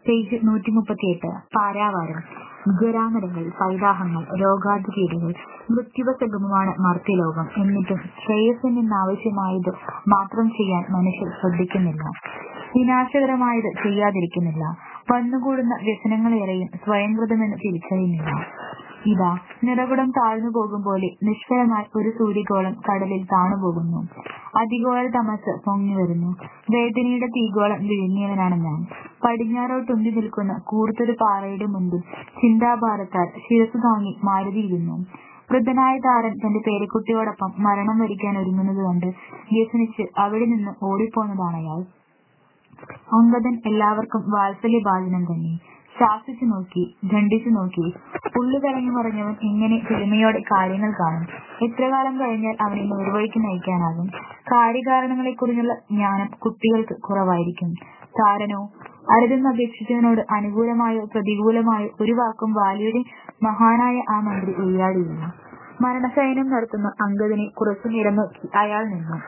page നൂറ്റിമുപ്പത്തിയെട്ട് പാരാവാരം ജ്വരാനരങ്ങൾ പൈതാഹങ്ങൾ രോഗാതിപീഠകൾ മൃത്യുവസംഗമമാണ് മർത്യലോകം എന്നിട്ടും ശ്രേയസ്സിനാവശ്യമായത് മാത്രം ചെയ്യാൻ മനുഷ്യർ ശ്രദ്ധിക്കുന്നില്ല വിനാശകരമായത് ചെയ്യാതിരിക്കുന്നില്ല വന്നുകൂടുന്ന വ്യസനങ്ങളേറെയും സ്വയംകൃതമെന്ന് തിരിച്ചറിയുന്നില്ല ഇതാ നിറകുടം താഴ്ന്നു പോകും പോലെ നിഷ്ഫലമായി ഒരു സൂര്യഗോളം കടലിൽ താണുപോകുന്നു അതിഘോര തമസ് പൊങ്ങി വരുന്നു വേദനയുടെ തീഗോളം വിഴുങ്ങിയവനാണ് ഞാൻ പടിഞ്ഞാറോട്ടുന്തി നിൽക്കുന്ന കൂർത്തൊരു പാറയുടെ മുൻപിൽ ചിന്താഭാരത്താൽ ശിരസ് താങ്ങി മാരുതിയിരുന്നു വൃദ്ധനായ താരൻ തന്റെ പേരക്കുട്ടിയോടൊപ്പം മരണം വരിക്കാൻ ഒരുങ്ങുന്നത് കണ്ട് വ്യസനിച്ച് അവിടെ നിന്ന് ഓടിപ്പോന്നതാണ് അയാൾ അങ്കദൻ എല്ലാവർക്കും വാത്സല്യഭാജനം തന്നെ ശാസിച്ചു നോക്കി ഖണ്ഡിച്ചു നോക്കി ഉള്ളു കലങ്ങി മറിഞ്ഞവൻ ഇങ്ങനെ ചെളിമയോടെ കാര്യങ്ങൾ കാണും എത്ര കാലം കഴിഞ്ഞാൽ അവനെ നേർവഴിക്ക് നയിക്കാനാകും കാര്യകാരണങ്ങളെക്കുറിച്ചുള്ള ജ്ഞാനം കുട്ടികൾക്ക് കുറവായിരിക്കും താരനോ അരുതെന്ന് അപേക്ഷിച്ചവനോട് അനുകൂലമായോ പ്രതികൂലമായോ ഒരു വാക്കും വാലിയുടെ മഹാനായ ആ മന്ത്രി ഉയ്യാടിയില്ല മരണശയനം നടത്തുന്ന അങ്കദിനെ കുറച്ചു നേരം നോക്കി അയാൾ നിന്നു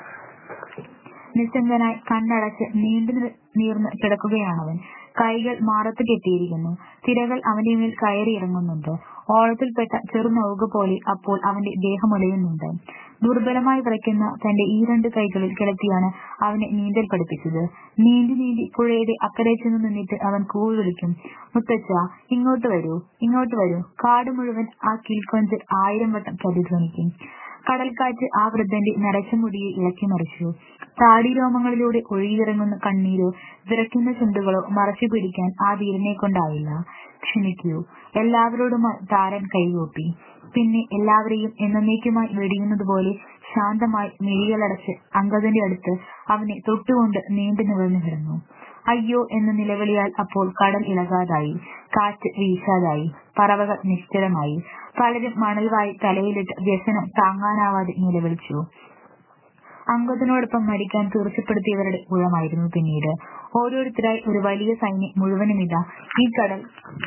നിസ്സംഗനായി കണ്ണടച്ച് നീണ്ടു നീർന്ന് കിടക്കുകയാണവൻ കൈകൾ മാറത്ത് കെട്ടിയിരിക്കുന്നു തിരകൾ അവന്റെ മേൽ കയറി ഇറങ്ങുന്നുണ്ട് ഓളത്തിൽപ്പെട്ട ചെറുനൗക പോലെ അപ്പോൾ അവന്റെ ദേഹമുലയുന്നുണ്ട് ദുർബലമായി വിറയ്ക്കുന്ന തന്റെ ഈ രണ്ട് കൈകളിൽ കിടത്തിയാണ് അവനെ നീന്തൽ പഠിപ്പിച്ചത് നീന്തി നീന്തി പുഴയുടെ അക്കരെ ചെന്ന് നിന്നിട്ട് അവൻ കൂവി വിളിക്കും മുത്തച്ഛ ഇങ്ങോട്ട് വരൂ ഇങ്ങോട്ട് വരൂ കാട് മുഴുവൻ ആ കിൽക്കൊഞ്ച് ആയിരം വട്ടം പ്രതിധ്വനിക്കും കടൽക്കാറ്റ് ആ വൃദ്ധന്റെ നരച്ച മുടിയെ ഇളക്കി മറിച്ചു താടിരോമങ്ങളിലൂടെ ഒഴുകിയിറങ്ങുന്ന കണ്ണീരോ വിറയ്ക്കുന്ന ചുണ്ടുകളോ മറച്ചു പിടിക്കാൻ ആ ധീരനെ കൊണ്ടായില്ല ക്ഷമിക്കൂ എല്ലാവരോടുമായി താരൻ കൈകൂപ്പി പിന്നെ എല്ലാവരെയും എന്നേക്കുമായി വെടിയുന്നത് പോലെ ശാന്തമായി മിഴികളടച്ച് അങ്കദന്റെ അടുത്ത് അവനെ തൊട്ടുകൊണ്ട് നീണ്ടു നിവർന്നു കിടന്നു അയ്യോ എന്ന നിലവിളിയാൽ അപ്പോൾ കടൽ ഇളകാതായി കാറ്റ് വീശാതായി പറവകൾ നിശ്ചലമായി പലരും മണൽവായി തലയിലിട്ട് വ്യസനം താങ്ങാനാവാതെ നിലവിളിച്ചു അങ്കദനോടൊപ്പം മരിക്കാൻ തീർച്ചപ്പെടുത്തിയവരുടെ ഊഴമായിരുന്നു പിന്നീട് ഓരോരുത്തരായി ഒരു വലിയ സൈന്യം മുഴുവനുമിതാ ഈ കടൽ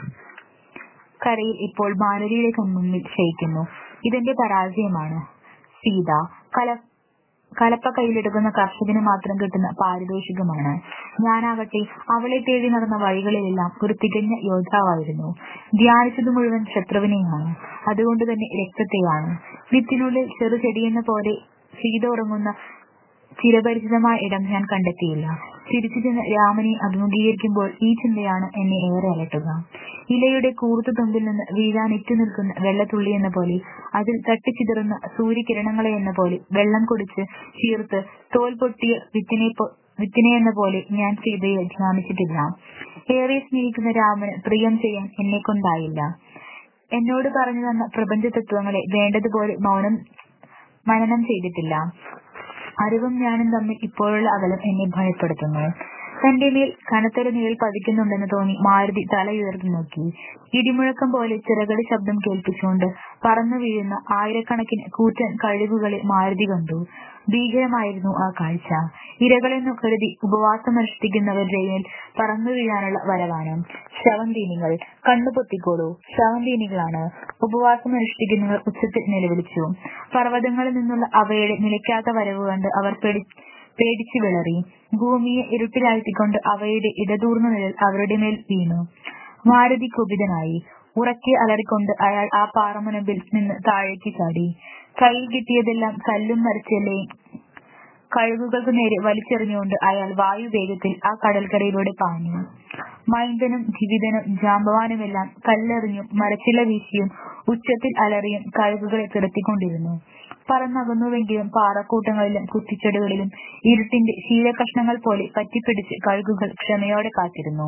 കരയിൽ ഇപ്പോൾ മാനരിയുടെ കൺമുന്നിൽ ക്ഷയിക്കുന്നു ഇതിന്റെ പരാജയമാണ് സീത കല കലപ്പ കയ്യിലെടുക്കുന്ന കർഷകന് മാത്രം കിട്ടുന്ന പാരിതോഷികമാണ് ഞാനാകട്ടെ അവളെ തേടി നടന്ന വഴികളിലെല്ലാം ഒരു തികഞ്ഞ യോദ്ധാവായിരുന്നു ധ്യാനിച്ചത് മുഴുവൻ ശത്രുവിനെയാണ് അതുകൊണ്ട് തന്നെ രക്തത്തെയാണ് വിത്തിനുള്ളിൽ ചെറു ചെടിയെന്ന പോലെ സീത ഉറങ്ങുന്ന ചിരപരിചിതമായ ഇടം ഞാൻ കണ്ടെത്തിയില്ല തിരിച്ചു ചെന്ന് രാമനെ അഭിമുഖീകരിക്കുമ്പോൾ ഈ ചിന്തയാണ് എന്നെ ഏറെ അലട്ടുക ഇലയുടെ കൂർത്തു തുമ്പിൽ നിന്ന് വീഴാൻ ഇറ്റു നിൽക്കുന്ന വെള്ളത്തുള്ളി എന്ന പോലെ അതിൽ തട്ടിച്ചിതറുന്ന സൂര്യകിരണങ്ങളെ എന്ന പോലെ വെള്ളം കുടിച്ച് ചീർത്ത് തോൽ പൊട്ടിയ വിത്തിനെ വിത്തിനെ എന്ന പോലെ ഞാൻ സീതയെ ധ്യാനിച്ചിട്ടില്ല ഏറെ സ്നേഹിക്കുന്ന രാമന് പ്രിയം ചെയ്യാൻ എന്നെ കൊണ്ടായില്ല എന്നോട് പറഞ്ഞു തന്ന പ്രപഞ്ച തത്വങ്ങളെ വേണ്ടതുപോലെ മൗനം മനനം ചെയ്തിട്ടില്ല അറിവും ഞാനും തമ്മിൽ ഇപ്പോഴുള്ള അകലം എന്നെ ഭയപ്പെടുത്തുന്നു തന്റെ മേൽ കനത്തൊരു നിഴൽ പതിക്കുന്നുണ്ടെന്ന് തോന്നി മാരുതി തലയുയർത്തി നോക്കി ഇടിമുഴക്കം പോലെ ചിറകടി ശബ്ദം കേൾപ്പിച്ചുകൊണ്ട് പറന്നു വീഴുന്ന ആയിരക്കണക്കിന് കൂറ്റൻ കഴിവുകളെ മാരുതി കണ്ടു ഭീകരമായിരുന്നു ആ കാഴ്ച ഇരകളെന്നു കരുതി ഉപവാസമനുഷ്ഠിക്കുന്നവരുടെ മേൽ പറന്നു വീഴാനുള്ള വരവാനം ശവന്തീനികൾ കണ്ണുപൊത്തിക്കോളൂ ശവന്തീനികളാണ് ഉപവാസമനുഷ്ഠിക്കുന്നവർ ഉച്ചത്തിൽ നിലവിളിച്ചു പർവ്വതങ്ങളിൽ നിന്നുള്ള അവയുടെ നിലയ്ക്കാത്ത വരവ് കണ്ട് അവർ പേടി പേടിച്ചു വിളറി ഭൂമിയെ ഇരുട്ടിലാഴ്ത്തിക്കൊണ്ട് അവയുടെ ഇടതൂർന്ന നിഴൽ അവരുടെ മേൽ വീണു മാരുതി കുപിതനായി ഉറക്കെ അലറിക്കൊണ്ട് അയാൾ ആ പാറമുനമ്പിൽ നിന്ന് താഴേക്ക് ചാടി കയ്യിൽ കിട്ടിയതെല്ലാം കല്ലും മരച്ചെല്ലയും കഴുകുകൾക്ക് നേരെ വലിച്ചെറിഞ്ഞുകൊണ്ട് അയാൾ വായുവേഗത്തിൽ ആ കടൽക്കരയിലൂടെ പാഞ്ഞു മൈന്ദനും ജിവിതനും ജാമ്പവാനുമെല്ലാം കല്ലെറിഞ്ഞും മരച്ചില വീശിയും ഉച്ചത്തിൽ അലറിയും കഴുകുകളെ തിരത്തിക്കൊണ്ടിരുന്നു പറന്നകന്നുവെങ്കിലും പാറക്കൂട്ടങ്ങളിലും കുറ്റിച്ചെടികളിലും ഇരുട്ടിന്റെ ശീലകഷ്ണങ്ങൾ പോലെ പറ്റിപ്പിടിച്ച് കഴുകുകൾ ക്ഷമയോടെ കാത്തിരുന്നു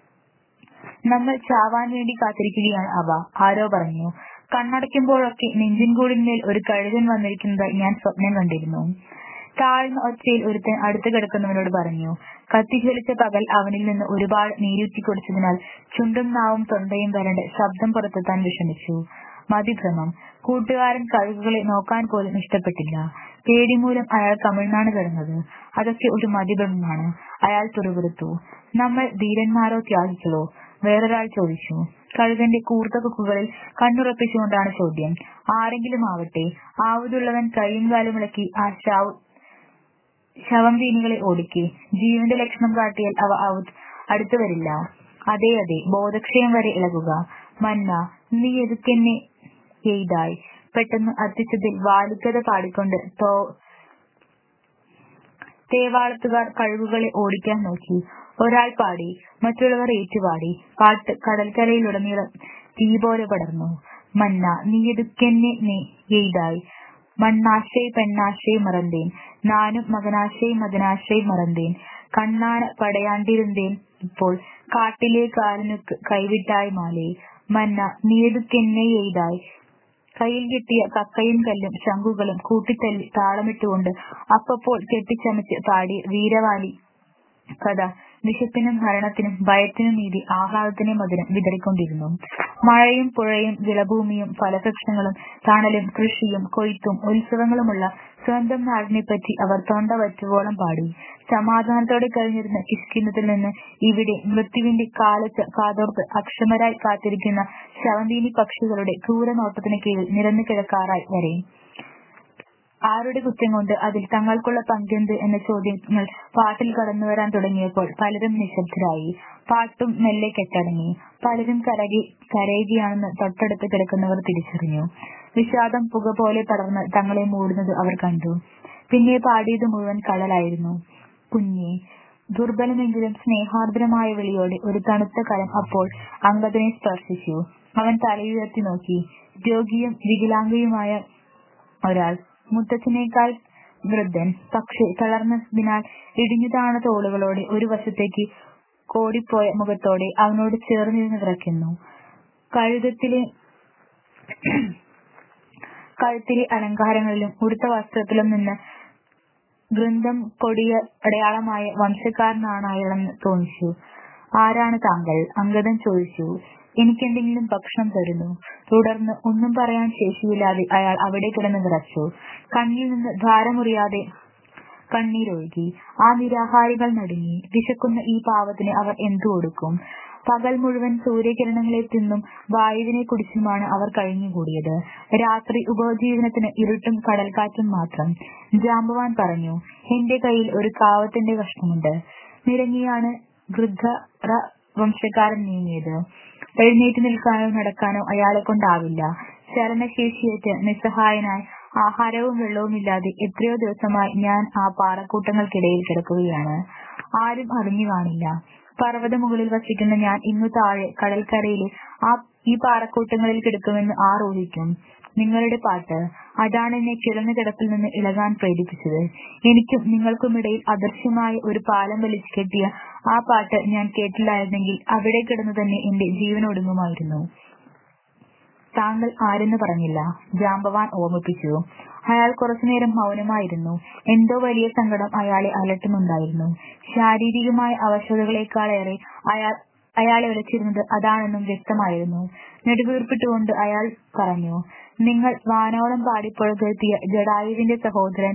നമ്മൾ ചാവാൻ വേണ്ടി കാത്തിരിക്കുകയാണ് അവ ആരോ പറഞ്ഞു കണ്ണടയ്ക്കുമ്പോഴൊക്കെ നെഞ്ചിൻകൂടിന്മേൽ ഒരു കഴുകൻ വന്നിരിക്കുന്നതായി ഞാൻ സ്വപ്നം കണ്ടിരുന്നു താഴ്ന്ന ഒച്ചയിൽ ഒരുത്തൻ അടുത്ത് കിടക്കുന്നവനോട് പറഞ്ഞു കത്തിജ്വലിച്ച പകൽ അവനിൽ നിന്ന് ഒരുപാട് നീരൂറ്റി കുടിച്ചതിനാൽ ചുണ്ടും നാവും തൊണ്ടയും വരണ്ട് ശബ്ദം പുറത്തെത്താൻ വിഷമിച്ചു മതിഭ്രമം കൂട്ടുകാരൻ കഴുകുകളെ നോക്കാൻ പോലും ഇഷ്ടപ്പെട്ടില്ല പേടി മൂലം അയാൾ തമിഴ്നാട് കിടന്നത് അതൊക്കെ ഒരു മതിഭ്രമമാണ് അയാൾ തുറവെടുത്തു നമ്മൾ ധീരന്മാരോ ത്യാഗികളോ വേറൊരാൾ ചോദിച്ചു കഴുകന്റെ കൂർത്ത കൊക്കുകളിൽ കണ്ണുറപ്പിച്ചുകൊണ്ടാണ് ചോദ്യം ആരെങ്കിലും ആവട്ടെ ആവതുള്ളവൻ കൈയും കാലും ഇളക്കി ആ ശവ ശവം തീനികളെ ഓടിക്കെ ജീവന്റെ ലക്ഷണം കാട്ടിയാൽ അവ അടുത്തു വരില്ല അതെ അതെ ബോധക്ഷയം വരെ ഇളകുക മന്ന നീ എതുക്കെന്നെ എയ്തായി പെട്ടെന്ന് അത്യുച്ചത്തിൽ വാലിക്കഥ പാടിക്കൊണ്ട് തോ തേവാളത്തുകാർ കഴുകുകളെ ഓടിക്കാൻ നോക്കി ഒരാൾ പാടി മറ്റുള്ളവർ ഏറ്റുപാടി പാട്ട് കടൽക്കരയിലുടനീളം തീ പോലെ പടർന്നു മന്ന നീയെടുക്കെന്നെ നീ എയ്തായി മണ്ണാശை പെണ്ണാശை മറந்தேன் നാനും മകനാശை മകനാശை മറந்தேன் കണ്ണാന പടയാണ്ടിരുந்தேன் ഇപ്പോൾ കാട്ടിലെ കാലനുക്ക് കൈവിട്ടായി മാലേ മന്ന നീയെടുക്കെന്നെ എയ്തായി കയ്യിൽ കിട്ടിയ കക്കയും കല്ലും ശംഖുകളും കൂട്ടിത്തല്ലി താളമിട്ടുകൊണ്ട് അപ്പപ്പോൾ കെട്ടിച്ചമച്ച് പാടി വീരവാലി കഥ വിശപ്പിനും മരണത്തിനും ഭയത്തിനും നീതി ആഹ്ലാദത്തിനും മധുരം വിതറിക്കൊണ്ടിരുന്നു മഴയും പുഴയും വിളഭൂമിയും ഫലവൃക്ഷങ്ങളും തണലും കൃഷിയും കൊയ്ത്തും ഉത്സവങ്ങളുമുള്ള സ്വന്തം നാടിനെപ്പറ്റി അവർ തൊണ്ട വറ്റുവോളം പാടി സമാധാനത്തോടെ കഴിഞ്ഞിരുന്ന കിഷ്കിന്നത്തിൽ നിന്ന് ഇവിടെ മൃത്യുവിന്റെ കാലത്ത് കാതോർത്ത് അക്ഷമരായി കാത്തിരിക്കുന്ന ശവന്തീനി പക്ഷികളുടെ ക്രൂരനോട്ടത്തിന് കീഴിൽ നിരന്നു കിടക്കാറായി വരെ ആരുടെ കുറ്റം കൊണ്ട് അതിൽ തങ്ങൾക്കുള്ള പങ്കെന്ത് എന്ന ചോദ്യങ്ങൾ പാട്ടിൽ കടന്നു വരാൻ തുടങ്ങിയപ്പോൾ പലരും നിശബ്ദരായി പാട്ടും മെല്ലെ കെട്ടടങ്ങി പലരും കരകി കരയുകയാണെന്ന് തൊട്ടടുത്ത് കിടക്കുന്നവർ തിരിച്ചറിഞ്ഞു വിഷാദം പുക പോലെ പടർന്ന് തങ്ങളെ മൂടുന്നത് അവർ കണ്ടു പിന്നെ പാടിയത് മുഴുവൻ കളലായിരുന്നു കുഞ്ഞെ ദുർബലമെങ്കിലും സ്നേഹാർദ്രമായ വിളിയോടെ ഒരു തണുത്ത കരം അപ്പോൾ അങ്കദനെ സ്പർശിച്ചു അവൻ തലയുയർത്തി നോക്കി രോഗിയും വികലാംഗയുമായ ഒരാൾ മുത്തച്ഛനേക്കാൾ വൃദ്ധൻ പക്ഷെ തളർന്നതിനാൽ ഇടിഞ്ഞു താണ തോളുകളോടെ ഒരു വശത്തേക്ക് കോടിപ്പോയ മുഖത്തോടെ അവനോട് ചേർന്നിരുന്ന് വിറയ്ക്കുന്നു കഴുതത്തിലെ കഴുത്തിലെ അലങ്കാരങ്ങളിലും ഉടുത്ത വസ്ത്രത്തിലും നിന്ന് വൃന്ദം കൊടിയ അടയാളമായ വംശക്കാരനാണ് അയാളെന്ന് തോന്നിച്ചു ആരാണ് താങ്കൾ അങ്കദൻ ചോദിച്ചു എനിക്കെന്തെങ്കിലും ഭക്ഷണം തരുന്നു തുടർന്ന് ഒന്നും പറയാൻ ശേഷിയില്ലാതെ അയാൾ അവിടെ കിടന്ന് വിറച്ചു കണ്ണിൽ നിന്ന് ധാരമുറിയാതെ കണ്ണീരൊഴുകി ആ നിരാഹാരികൾ നടുങ്ങി വിശക്കുന്ന ഈ പാവത്തിന് അവർ എന്തു കൊടുക്കും പകൽ മുഴുവൻ സൂര്യകിരണങ്ങളെ തിന്നും വായുവിനെ കുടിച്ചുമാണ് അവർ കഴിഞ്ഞുകൂടിയത് രാത്രി ഉപജീവനത്തിന് ഇരുട്ടും കടൽക്കാറ്റും മാത്രം ജാമ്പവാൻ പറഞ്ഞു എന്റെ കയ്യിൽ ഒരു കാവത്തിന്റെ കഷ്ണമുണ്ട് നിരങ്ങിയാണ് വൃദ്ധ വംശക്കാരൻ നീങ്ങിയത് എഴുന്നേറ്റ് നിൽക്കാനോ നടക്കാനോ അയാളെ കൊണ്ടാവില്ല ചലനശേഷിയേറ്റ് നിസ്സഹായനായി ആഹാരവും വെള്ളവുമില്ലാതെ എത്രയോ ദിവസമായി ഞാൻ ആ പാറക്കൂട്ടങ്ങൾക്കിടയിൽ കിടക്കുകയാണ് ആരും അറിഞ്ഞു കാണില്ല പർവ്വതമുകളിൽ വസിക്കുന്ന ഞാൻ ഇങ്ങു താഴെ കടൽക്കരയിലെ ആ ഈ പാറക്കൂട്ടങ്ങളിൽ കിടക്കുമെന്ന് ആർ ഊഹിക്കും നിങ്ങളുടെ പാട്ട് അതാണ് എന്നെ കിടന്ന കിടപ്പിൽ നിന്ന് ഇളകാൻ പ്രേരിപ്പിച്ചത് എനിക്കും നിങ്ങൾക്കുമിടയിൽ അദൃശ്യമായ ഒരു പാലം വലിച്ചു കെട്ടിയ ആ പാട്ട് ഞാൻ കേട്ടില്ലായിരുന്നെങ്കിൽ അവിടെ കിടന്നു തന്നെ എന്റെ ജീവൻ ഒടുങ്ങുമായിരുന്നു താങ്കൾ ആരെന്ന് പറഞ്ഞില്ല ജാമ്പവാൻ ഓർമ്മിപ്പിച്ചു അയാൾ കുറച്ചുനേരം മൗനമായിരുന്നു എന്തോ വലിയ സങ്കടം അയാളെ അലട്ടുന്നുണ്ടായിരുന്നു ശാരീരികമായ അവശതകളെക്കാളേറെ അയാൾ അയാളെ വിളിച്ചിരുന്നത് അതാണെന്നും വ്യക്തമായിരുന്നു നെടുവീർപ്പിട്ടുകൊണ്ട് അയാൾ പറഞ്ഞു നിങ്ങൾ വാനോളം പാടിപ്പുഴകെത്തിയ ജഡായുവിന്റെ സഹോദരൻ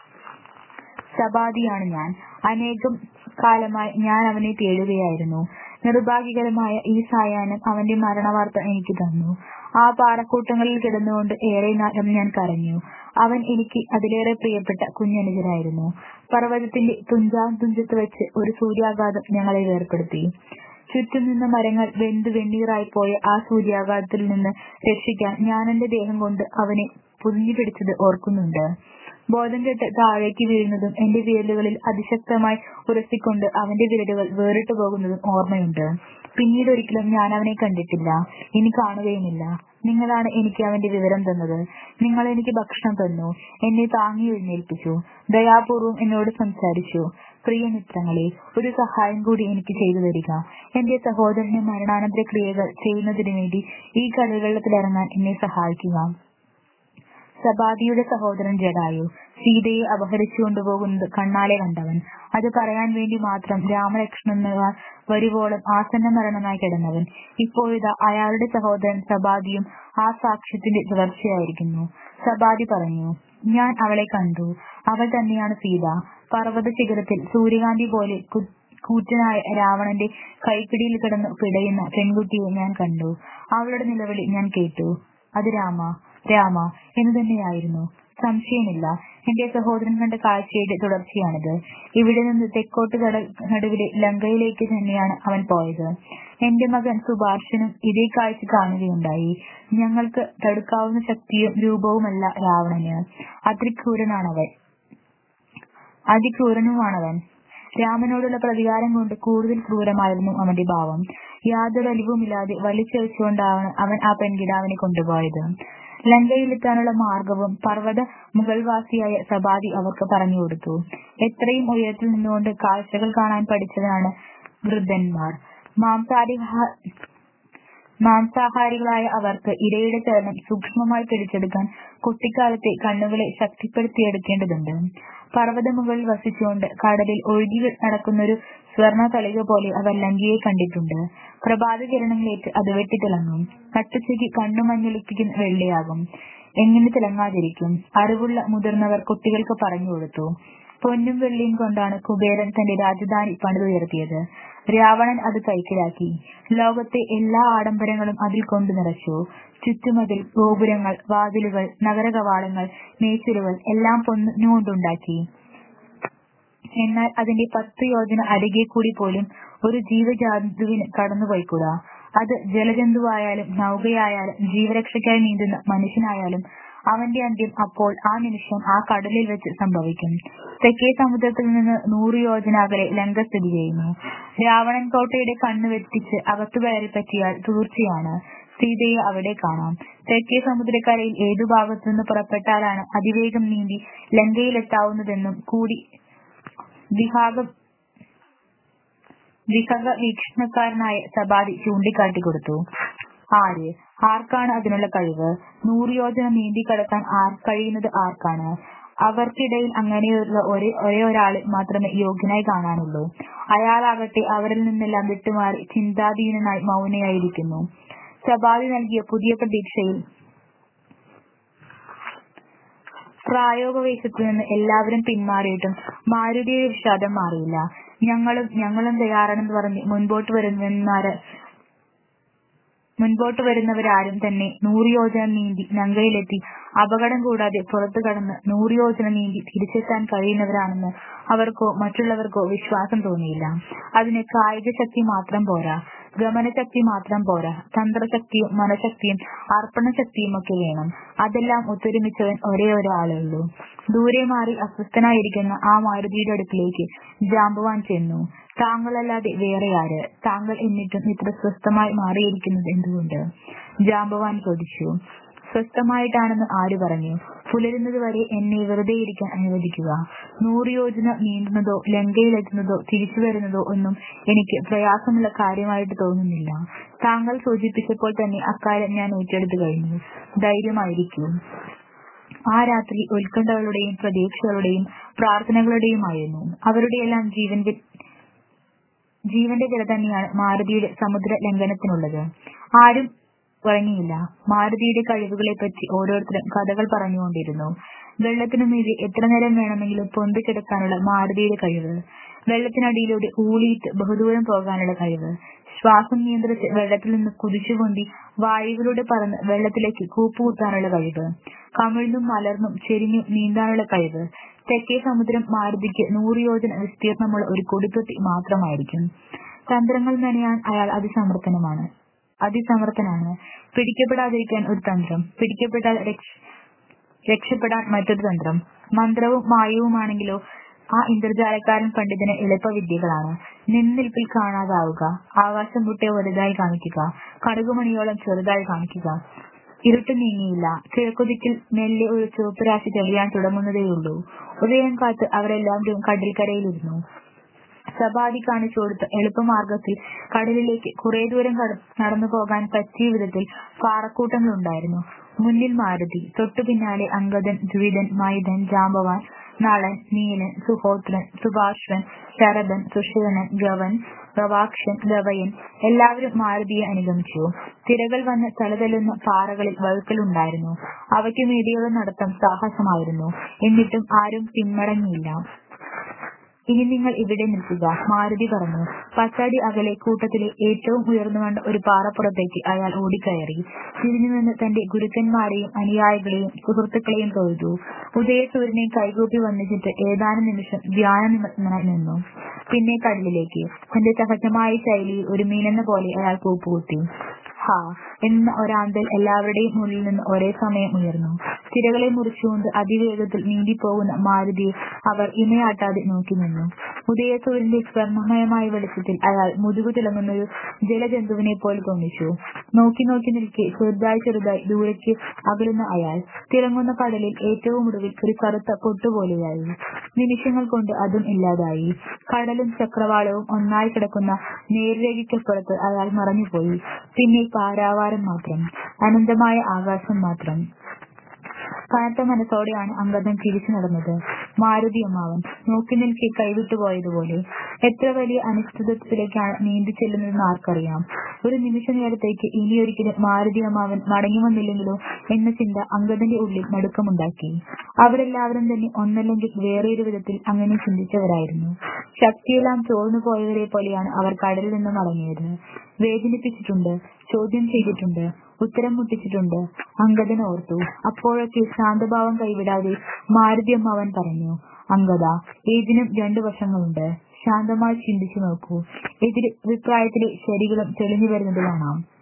സബാദിയാണ് ഞാൻ അനേകം കാലമായി ഞാൻ അവനെ തേടുകയായിരുന്നു നിർഭാഗ്യകരമായ ഈ സായാഹ്നം അവന്റെ മരണവാർത്ത എനിക്ക് തന്നു ആ പാറക്കൂട്ടങ്ങളിൽ കിടന്നുകൊണ്ട് ഏറെ നേരം ഞാൻ കരഞ്ഞു അവൻ എനിക്ക് അതിലേറെ പ്രിയപ്പെട്ട കുഞ്ഞനുജനായിരുന്നു പർവ്വതത്തിന്റെ തുഞ്ചാം തുഞ്ചത്ത് വെച്ച് ഒരു സൂര്യാഘാതം ഞങ്ങളെ വേർപ്പെടുത്തി ചുറ്റും നിന്ന മരങ്ങൾ വെന്തു വെണ്ണീറായി പോയ ആ സൂര്യാഘാതത്തിൽ നിന്ന് രക്ഷിക്കാൻ ഞാൻ എന്റെ ദേഹം കൊണ്ട് അവനെ പുതിഞ്ഞു പിടിച്ചത് ഓർക്കുന്നുണ്ട് ബോധം കെട്ട് താഴേക്ക് വീഴുന്നതും എന്റെ വിരലുകളിൽ അതിശക്തമായി ഉരസിക്കൊണ്ട് അവന്റെ വിരലുകൾ വേറിട്ടു പോകുന്നതും ഓർമ്മയുണ്ട് പിന്നീട് ഒരിക്കലും ഞാൻ അവനെ കണ്ടിട്ടില്ല ഇനി കാണുകയുമില്ല നിങ്ങളാണ് എനിക്ക് അവന്റെ വിവരം തന്നത് നിങ്ങൾ എനിക്ക് ഭക്ഷണം തന്നു എന്നെ താങ്ങി എഴുന്നേൽപ്പിച്ചു ദയാപൂർവം എന്നോട് സംസാരിച്ചു പ്രിയ മിത്രങ്ങളെ ഒരു സഹായം കൂടി എനിക്ക് ചെയ്തു തരിക എന്റെ സഹോദരന്റെ മരണാനന്തര ക്രിയകൾ ചെയ്യുന്നതിനു വേണ്ടി ഈ കടൽവെള്ളത്തിലിറങ്ങാൻ എന്നെ സഹായിക്കുക സബാദിയുടെ സഹോദരൻ ജഡായു സീതയെ അപഹരിച്ചു കൊണ്ടുപോകുന്നത് കണ്ണാലെ കണ്ടവൻ അത് പറയാൻ വേണ്ടി മാത്രം രാമലക്ഷ്മണന്മാർ വരുവോളം ആസന്ന മരണമായി കിടന്നവൻ ഇപ്പോഴിതാ അയാളുടെ സഹോദരൻ സബാദിയും ആ സാക്ഷ്യത്തിന്റെ തുടർച്ചയായിരിക്കുന്നു സബാദി പറഞ്ഞു ഞാൻ അവളെ കണ്ടു അവൾ തന്നെയാണ് സീത പർവ്വത ശിഖരത്തിൽ സൂര്യകാന്തി പോലെ കൂറ്റനായ രാവണന്റെ കൈപ്പിടിയിൽ കിടന്ന് പിടയുന്ന പെൺകുട്ടിയെ ഞാൻ കണ്ടു അവളുടെ നിലവിളി ഞാൻ കേട്ടു അത് രാമ രാമ എന്ന് തന്നെയായിരുന്നു സംശയമില്ല എന്റെ സഹോദരൻ കണ്ട കാഴ്ചയുടെ തുടർച്ചയാണിത് ഇവിടെ നിന്ന് തെക്കോട്ട് കടൽ നടുവിലെ ലങ്കയിലേക്ക് തന്നെയാണ് അവൻ പോയത് എന്റെ മകൻ സുഭാഷനും ഇതേ കാഴ്ച കാണുകയുണ്ടായി ഞങ്ങൾക്ക് തടുക്കാവുന്ന ശക്തിയും രൂപവുമല്ല രാവണന് അതിക്രൂരനാണവൻ അതിക്രൂരനുമാണവൻ രാമനോടുള്ള പ്രതികാരം കൊണ്ട് കൂടുതൽ ക്രൂരമായിരുന്നു അവന്റെ ഭാവം യാതൊരു അലിവുമില്ലാതെ വലിച്ചെറിച്ചുകൊണ്ടാണ് അവൻ ആ പെൺകിടാവിനെ കൊണ്ടുപോയത് ലങ്കയിലെത്താനുള്ള മാർഗവും പർവ്വത മുകൾവാസിയായ സബാദി അവർക്ക് പറഞ്ഞു കൊടുത്തു എത്രയും ഉയരത്തിൽ നിന്നുകൊണ്ട് കാഴ്ചകൾ കാണാൻ പഠിച്ചതാണ് വൃദ്ധന്മാർ മാംസാരിഹാ മാംസാഹാരികളായ അവർക്ക് ഇരയുടെ ചലനം സൂക്ഷ്മമായി പിടിച്ചെടുക്കാൻ കുട്ടിക്കാലത്തെ കണ്ണുകളെ ശക്തിപ്പെടുത്തിയെടുക്കേണ്ടതുണ്ട് പർവ്വത മുകളിൽ വസിച്ചുകൊണ്ട് കടലിൽ ഒഴുകി നടക്കുന്നൊരു സ്വർണ തളിക പോലെ അവർ ലങ്കയെ കണ്ടിട്ടുണ്ട് പ്രഭാത കിരണങ്ങളേറ്റ് അത് വെട്ടിത്തിളങ്ങും നട്ടുച്ചയ്ക്ക് കണ്ണു മഞ്ഞളിപ്പിക്കുന്ന വെള്ളയാകും എങ്ങനെ തിളങ്ങാതിരിക്കും അറിവുള്ള മുതിർന്നവർ കുട്ടികൾക്ക് പറഞ്ഞു കൊടുത്തു പൊന്നും വെള്ളിയും കൊണ്ടാണ് കുബേരൻ തന്റെ രാജധാനി പണിതുയർത്തിയത് രാവണൻ അത് കൈക്കലാക്കി ലോകത്തെ എല്ലാ ആഡംബരങ്ങളും അതിൽ കൊണ്ടു നിറച്ചു ചുറ്റുമതിൽ ഗോപുരങ്ങൾ വാതിലുകൾ നഗര കവാടങ്ങൾ മേച്ചിലുകൾ എല്ലാം പൊന്നുകൊണ്ടുണ്ടാക്കി എന്നാൽ അതിന്റെ പത്ത് യോജന അരികെ കൂടി പോലും ഒരു ജീവജാതുവിന് കടന്നുപോയിക്കൂടാ അത് ജലജന്തുവായാലും നൗകയായാലും ജീവരക്ഷയ്ക്കായി നീന്തുന്ന മനുഷ്യനായാലും അവന്റെ അന്ത്യം അപ്പോൾ ആ നിമിഷം ആ കടലിൽ വെച്ച് സംഭവിക്കും തെക്കേ സമുദ്രത്തിൽ നിന്ന് നൂറ് യോജന അകലെ ലങ്ക സ്ഥിതി ചെയ്യുന്നു രാവണൻ കോട്ടയുടെ കണ്ണ് വെട്ടിച്ച് അകത്തു കയറി പറ്റിയാൽ തീർച്ചയാണ് സീതയെ അവിടെ കാണാം തെക്കേ സമുദ്രക്കരയിൽ ഏതു ഭാഗത്തു നിന്ന് പുറപ്പെട്ടാലാണ് അതിവേഗം നീന്തി ലങ്കയിലെത്താവുന്നതെന്നും കൂടി വിഭാഗ വിഹക വീക്ഷണക്കാരനായ സബാദി ചൂണ്ടിക്കാട്ടിക്കൊടുത്തു ആര് ആർക്കാണ് അതിനുള്ള കഴിവ് നൂറ് യോജന നീന്തി കടക്കാൻ ആർ കഴിയുന്നത് ആർക്കാണ് അവർക്കിടയിൽ അങ്ങനെയുള്ള ഒരേ ഒരേ ഒരാളെ മാത്രമേ യോഗ്യനായി കാണാനുള്ളൂ അയാളാകട്ടെ അവരിൽ നിന്നെല്ലാം വിട്ടുമാറി ചിന്താധീനനായി മൗനയായിരിക്കുന്നു സബാദി നൽകിയ പുതിയ പ്രതീക്ഷയിൽ പ്രായോഗവേശത്തിൽ നിന്ന് എല്ലാവരും പിന്മാറിയിട്ടും മാരുതിയുടെ വിഷാദം മാറിയില്ല ഞങ്ങളും ഞങ്ങളും തയ്യാറാണെന്ന് പറഞ്ഞ് മുൻപോട്ട് വരുന്നവന്മാര് മുൻപോട്ട് വരുന്നവരാരും തന്നെ നൂറ് യോജന നീന്തി ലങ്കയിലെത്തി അപകടം കൂടാതെ പുറത്തു കടന്ന് നൂറ് യോജന നീന്തി തിരിച്ചെത്താൻ കഴിയുന്നവരാണെന്ന് അവർക്കോ മറ്റുള്ളവർക്കോ വിശ്വാസം തോന്നിയില്ല അതിന് കായിക ശക്തി മാത്രം പോരാ ഗമനശക്തി മാത്രം പോരാ തന്ത്രശക്തിയും മനഃശക്തിയും അർപ്പണശക്തിയും ഒക്കെ വേണം അതെല്ലാം ഒത്തൊരുമിച്ചവൻ ഒരേ ഒരാളേ ഉള്ളൂ ദൂരെ മാറി അസ്വസ്ഥനായിരിക്കുന്ന ആ മാരുതിയുടെ അടുക്കിലേക്ക് ജാമ്പവാൻ ചെന്നു താങ്കളല്ലാതെ വേറെ ആര് താങ്കൾ എന്നിട്ടും ഇത്ര സ്വസ്ഥമായി മാറിയിരിക്കുന്നത് എന്തുകൊണ്ട് ജാമ്പവാൻ ചോദിച്ചു സ്വസ്ഥമായിട്ടാണെന്ന് ആര് പറഞ്ഞു പുലരുന്നത് വരെ എന്നെ വെറുതെ ഇരിക്കാൻ അനുവദിക്കുക നൂറ് യോജന നീന്തുന്നതോ ലങ്കയിലെത്തുന്നതോ തിരിച്ചു വരുന്നതോ ഒന്നും എനിക്ക് പ്രയാസമുള്ള കാര്യമായിട്ട് തോന്നുന്നില്ല താങ്കൾ സൂചിപ്പിച്ചപ്പോൾ തന്നെ അക്കാര്യം ഞാൻ ഏറ്റെടുത്തു കഴിഞ്ഞു ധൈര്യമായിരിക്കൂ ആ രാത്രി ഉത്കണ്ഠകളുടെയും പ്രതീക്ഷകളുടെയും പ്രാർത്ഥനകളുടെയുമായിരുന്നു അവരുടെയെല്ലാം ജീവൻ ജീവന്റെ വില തന്നെയാണ് മാരുതിയുടെ സമുദ്ര ലംഘനത്തിനുള്ളത് ആരും ഉറങ്ങിയില്ല മാരുതിയുടെ കഴിവുകളെ പറ്റി ഓരോരുത്തരും കഥകൾ പറഞ്ഞുകൊണ്ടിരുന്നു വെള്ളത്തിനു മീതെ എത്ര നേരം വേണമെങ്കിലും പൊന്തിക്കിടക്കാനുള്ള മാരുതിയുടെ കഴിവ് വെള്ളത്തിനടിയിലൂടെ ഊളിയിട്ട് ബഹുദൂരം പോകാനുള്ള കഴിവ് ശ്വാസം നിയന്ത്രിച്ച് വെള്ളത്തിൽ നിന്ന് കുതിച്ചുകൊണ്ടി വായുവിലൂടെ പറന്ന് വെള്ളത്തിലേക്ക് കൂപ്പുകുത്താനുള്ള കഴിവ് കമിഴ്ന്നും മലർന്നും ചെരിഞ്ഞും നീന്താനുള്ള കഴിവ് തെക്കേ സമുദ്രം മാരുതിക്ക് നൂറ് യോജന വിസ്തീർണമുള്ള ഒരു കൊടിത്തൊട്ടി മാത്രമായിരിക്കും തന്ത്രങ്ങൾ മെനയാൻ അയാൾ അതിസമർത്ഥനമാണ് അതിസമർത്ഥനാണ് പിടിക്കപ്പെടാതിരിക്കാൻ ഒരു തന്ത്രം പിടിക്കപ്പെട്ടാൽ രക്ഷപ്പെടാൻ മറ്റൊരു തന്ത്രം മന്ത്രവും മായവുമാണെങ്കിലോ ആ ഇന്ദ്രജാലക്കാരൻ പണ്ഡിതന് എളുപ്പവിദ്യകളാണ് നിന്നിൽപ്പിൽ കാണാതാവുക ആകാശം മുട്ടെ വലുതായി കാണിക്കുക കടുകുമണിയോളം ചെറുതായി കാണിക്കുക ഇരുട്ട് നീങ്ങിയില്ല കിഴക്കുദിക്കിൽ മെല്ലെ ഒരു ചുവപ്പ് രാശി തെളിയാൻ തുടങ്ങുന്നതേയുള്ളൂ ഉദയം കാത്ത് അവരെല്ലാവരും കടൽക്കരയിലിരുന്നു സബാദി കാണിച്ചു കൊടുത്ത എളുപ്പമാർഗത്തിൽ കടലിലേക്ക് കുറെ ദൂരം നടന്നു പോകാൻ പറ്റിയ വിധത്തിൽ പാറക്കൂട്ടങ്ങൾ ഉണ്ടായിരുന്നു മുന്നിൽ മാരുതി തൊട്ടു പിന്നാലെ അങ്കദൻ ദ്വിതൻ മൈതൻ ജാമ്പവാൻ നളൻ നീലൻ സുഹോത്രൻ സുഭാഷ്വൻ ശരദൻ സുഷീണൻ ഗവൻ ഗവാക്ഷൻ ഗവയൻ എല്ലാവരും മാരുതിയെ അനുഗമിച്ചു തിരകൾ വന്ന് തലതല്ലുന്ന പാറകളിൽ വഴുക്കലുണ്ടായിരുന്നു അവയ്ക്ക് മീതിയുള്ള നടത്തം സാഹസമായിരുന്നു എന്നിട്ടും ആരും പിന്മടങ്ങിയില്ല ഇനി നിങ്ങൾ ഇവിടെ നിൽക്കുക മാരുതി പറഞ്ഞു പത്തടി അകലെ കൂട്ടത്തിലെ ഏറ്റവും ഉയർന്നു കണ്ട ഒരു പാറപ്പുറത്തേക്ക് അയാൾ ഓടിക്കയറി തിരിഞ്ഞു നിന്ന് തന്റെ ഗുരുക്കന്മാരെയും അനുയായികളെയും സുഹൃത്തുക്കളെയും തൊഴുതു ഉദയസൂര്യനെ കൈകൂപ്പി വന്നിച്ചിട്ട് ഏതാനും നിമിഷം ധ്യാന നിമഗ്നനായി നിന്നു പിന്നെ കടലിലേക്ക് തന്റെ സഹജമായ ശൈലിയിൽ ഒരു മീനെന്ന പോലെ അയാൾ കൂപ്പുകുത്തി ഹാ എന്ന ഒരാന്തൽ എല്ലാവരുടെയും മുന്നിൽ നിന്ന് ഒരേ സമയം ഉയർന്നു തിരകളെ മുറിച്ചുകൊണ്ട് അതിവേഗത്തിൽ നീന്തിപ്പോകുന്ന മാരുതിയെ അവർ ഇമയാട്ടാതെ നോക്കി നിന്നു ഉദയസൂര്യന്റെ സ്വർണ്ണമയമായ വെളിച്ചത്തിൽ അയാൾ മുതുകു തിളങ്ങുന്ന ഒരു ജലജന്തുവിനെ പോലെ തോന്നിച്ചു നോക്കി നോക്കി നിൽക്കെ ചെറുതായി ചെറുതായി ദൂരേക്ക് അകലുന്ന അയാൾ തിളങ്ങുന്ന കടലിൽ ഏറ്റവും ഒടുവിൽ ഒരു കറുത്ത പൊട്ടുപോലെയായി നിമിഷങ്ങൾ കൊണ്ട് അതും ഇല്ലാതായി കടലും ചക്രവാളവും ഒന്നായി കിടക്കുന്ന നേർരേഖയ്ക്കപ്പുറത്ത് അയാൾ മറഞ്ഞുപോയി പിന്നെ പാരാവാരം മാത്രം അനന്തമായ ആകാശം മാത്രം കനത്ത മനസ്സോടെയാണ് അംഗദൻ തിരിച്ചു നടന്നത് മാരുതി അമ്മാവൻ നോക്കി നിൽക്കെ കൈവിട്ടു പോയതുപോലെ എത്ര വലിയ അനിശ്ചിതത്വത്തിലേക്കാണ് നീന്തി ചെല്ലുന്നതെന്ന് ആർക്കറിയാം ഒരു നിമിഷ നേരത്തേക്ക് ഇനിയൊരിക്കലും മാരുതി അമ്മാവൻ മടങ്ങി വന്നില്ലെങ്കിലോ എന്ന ചിന്ത അംഗദന്റെ ഉള്ളിൽ നടുക്കമുണ്ടാക്കി അവരെല്ലാവരും തന്നെ ഒന്നല്ലെങ്കിൽ വേറൊരു വിധത്തിൽ അങ്ങനെ ചിന്തിച്ചവരായിരുന്നു ശക്തിയെല്ലാം ചോർന്നു പോയവരെ പോലെയാണ് അവർ കടലിൽ നിന്ന് മടങ്ങിയത് വേദനിപ്പിച്ചിട്ടുണ്ട് ചോദ്യം ചെയ്തിട്ടുണ്ട് ഉത്തരം മുട്ടിച്ചിട്ടുണ്ട് അങ്കദൻ ഓർത്തു അപ്പോഴൊക്കെ ശാന്തഭാവം കൈവിടാതെ മാരുതി അമ്മാവൻ പറഞ്ഞു അങ്കദ ഏതിനും രണ്ടു വശങ്ങളുണ്ട് ശാന്തമായി ചിന്തിച്ചു നോക്കൂ എതിർ അഭിപ്രായത്തിലെ ശരികളും തെളിഞ്ഞു വരുന്നത് കാണാം